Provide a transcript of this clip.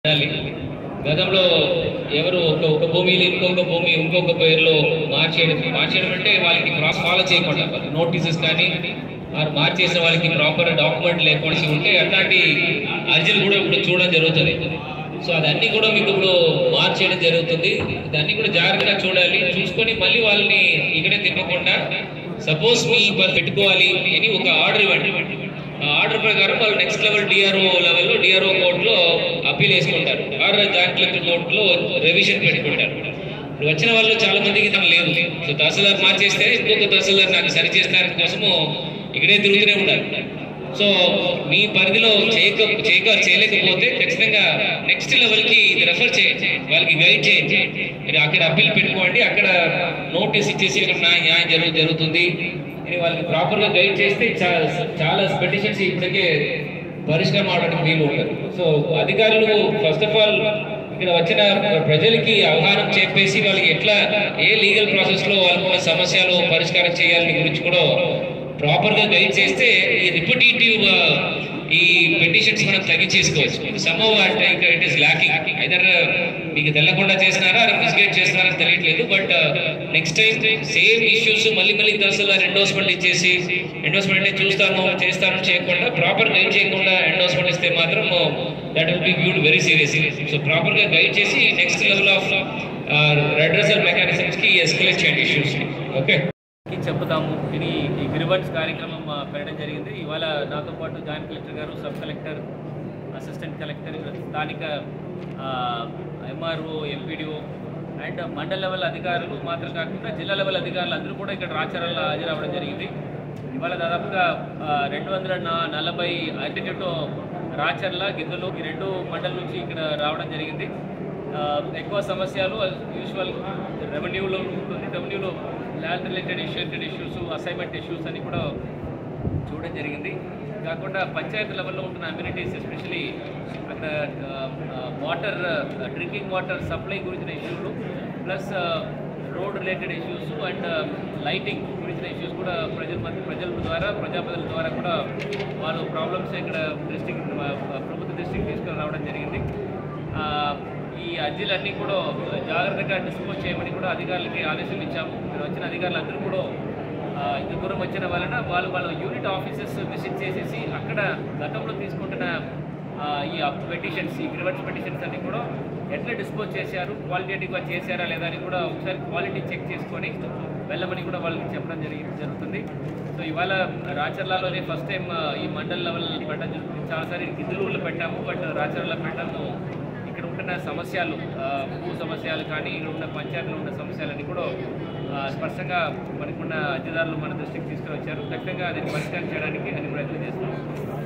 ఉండాలి గతంలో ఎవరు ఒక ఒక భూమిని ఇంకొక భూమి ఇంకొక పేరులో మార్చేయడం మార్చేయడం అంటే వాళ్ళకి క్రాస్ ఫాలో చేయకుండా నోటీసెస్ కానీ వారు మార్చేసిన వాళ్ళకి ప్రాపర్ డాక్యుమెంట్ లేకుండా ఉంటే అట్లాంటి అర్జీలు కూడా ఇప్పుడు చూడడం జరుగుతుంది సో అదన్నీ కూడా మీకు ఇప్పుడు మార్చేయడం జరుగుతుంది దాన్ని కూడా జాగ్రత్తగా చూడాలి చూసుకొని మళ్ళీ వాళ్ళని ఇక్కడే తిప్పకుండా సపోజ్ మీ వాళ్ళు పెట్టుకోవాలి అని ఒక ఆర్డర్ ఇవ్వండి ఆ ఆర్డర్ ప్రకారం వాళ్ళు నెక్స్ట్ లెవెల్ డిఆర్ఓ లెవెల్లో డిఆర్ఓ కోర్టులో అప్పీల్ వేసుకుంటారు ఆర్ జాయింట్ కలెక్టర్ కోర్టులో రెవిజన్ పెట్టుకుంటారు ఇప్పుడు వచ్చిన వాళ్ళు చాలా మందికి తమ లేదు సో తహసీల్దార్ మార్చేస్తే ఇంకొక తహసీల్దార్ నాకు సరి చేస్తారని కోసము ఇక్కడే తిరుగుతూనే ఉండాలి సో మీ పరిధిలో చేయక చేయక చేయలేకపోతే ఖచ్చితంగా నెక్స్ట్ లెవెల్కి ఇది రెఫర్ చేయండి వాళ్ళకి గైడ్ చేయండి మీరు అక్కడ అప్పీల్ పెట్టుకోండి అక్కడ నోటీస్ ఇచ్చేసి ఇక్కడ నా న్యాయం జరుగు జరుగుతుంది అని వాళ్ళకి ప్రాపర్గా గైడ్ చేస్తే చాలా చాలా పెటిషన్స్ ఇప్పటికే పరిష్కారం అవడానికి వీలు ఉంటుంది సో అధికారులు ఫస్ట్ ఆఫ్ ఆల్ ఇక్కడ వచ్చిన ప్రజలకి అవగాహన చెప్పేసి వాళ్ళకి ఎట్లా ఏ లీగల్ ప్రాసెస్లో వాళ్ళకున్న సమస్యలు పరిష్కారం చేయాలని గురించి కూడా ప్రాపర్గా గైడ్ చేస్తే ఈ రిపిటేటివ్ ఈ పెటిషన్స్ మనం తగ్గించేసుకోవచ్చు సమ్హౌ అంటే ఇంకా ఇట్ ఇస్ లాకింగ్ ఐదర్ మీకు తెల్లకుండా చేసినారా మిస్గైడ్ చేస్తున్నారా తెలియట్లేదు but next time same issues మళ్ళీ మళ్ళీ తహసీల్దార్ ఎండోస్మెంట్ ఇచ్చేసి ఎండోస్మెంట్ అంటే చూస్తాను చేస్తాను చేయకుండా ప్రాపర్ గైడ్ చేయకుండా ఎండోస్మెంట్ ఇస్తే మాత్రం that will be viewed very serious so ప్రాపర్గా గైడ్ చేసి నెక్స్ట్ లెవెల్ ఆఫ్ రెడ్రసల్ మెకానిజమ్స్కి ఎస్కలేట్ చేయండి ఇష్యూస్ ఓకే కి చెప్తాము ఇది ఈ గ్రివెన్స్ కార్యక్రమం ఆ, పెట్టడం జరిగింది ఇవాళ నాతో పాటు జాయింట్ కలెక్టర్ గారు సబ్ కలెక్టర్ అసిస్టెంట్ కలెక్టర్ స్థానిక ఎంఆర్ఓ ఎంపీడీఓ అండ్ మండల లెవెల్ అధికారులు మాత్రం కాకుండా జిల్లా లెవెల్ అధికారులు అందరూ కూడా ఇక్కడ రాచరాల్లో హాజరవ్వడం జరిగింది ఇవాళ దాదాపుగా రెండు వందల నా- నలభై అల్టిట్యూడ్ రాచర్ల గిద్దలు ఈ రెండు మండల నుంచి ఇక్కడ రావడం జరిగింది ఆ, ఎక్కువ సమస్యలు యూజువల్ రెవెన్యూలో ఉంటుంది రెవెన్యూలో ల్యాండ్ రిలేటెడ్ ఇష్యూటెడ్ ఇష్యూస్ అసైన్మెంట్ ఇష్యూస్ అని కూడా చూడడం జరిగింది కాకుండా పంచాయతీ లెవెల్లో ఉంటున్న అమ్యూనిటీస్ ఎస్పెషలీ అక్కడ వాటర్ డ్రింకింగ్ వాటర్ సప్లై గురించిన ఇష్యూలు plus road related issues and lighting గురించిన ఇష్యూస్ కూడా ప్రజల మధ్య ప్రజల ద్వారా ప్రజాప్రతినిధుల ద్వారా కూడా వాళ్ళు ప్రాబ్లమ్స్ ఇక్కడ డిస్టిక్ ప్రభుత్వ డిస్టిక్ తీసుకొని రావడం జరిగింది ఆ, ఈ అర్జీలన్నీ కూడా జాగ్రత్తగా డిస్పోజ్ చేయమని కూడా అధికారులకి ఆదేశాలు ఇచ్చాము ఇక్కడ వచ్చిన అధికారులు అందరూ కూడా ఆ, ఇంత దూరం వచ్చిన వలన వాళ్ళు వాళ్ళ యూనిట్ ఆఫీసెస్ విజిట్ చేసేసి అక్కడ గతంలో తీసుకుంటున్న ఆ, ఈ పెటిషన్స్ ఈ గ్రివెన్స్ పెటిషన్స్ అన్ని కూడా ఎట్లా డిస్పోజ్ చేశారు క్వాలిటేటివ్గా చేశారా లేదా అని కూడా ఒకసారి క్వాలిటీ చెక్ చేసుకొని వెళ్ళమని కూడా వాళ్ళకి చెప్పడం జరిగి జరుగుతుంది సో ఇవాళ రాచర్లలోనే ఫస్ట్ టైం ఈ మండల్ లెవెల్ పెట్టడం జరుగుతుంది చాలాసారి గిద్దలూరులో పెట్టాము బట్ రాచర్లలో పెట్టాము ఇక్కడ ఉంటున్న సమస్యలు ఆ, భూ సమస్యలు కానీ ఇక్కడ ఉన్న పంచాయతీలో ఉన్న సమస్యలన్నీ కూడా ఆ, స్పష్టంగా మనకున్న అధికారులు మన దృష్టికి తీసుకుని వచ్చారు ఖచ్చితంగా అది పరిష్కారం చేయడానికి అన్ని ప్రయత్నం చేస్తున్నాం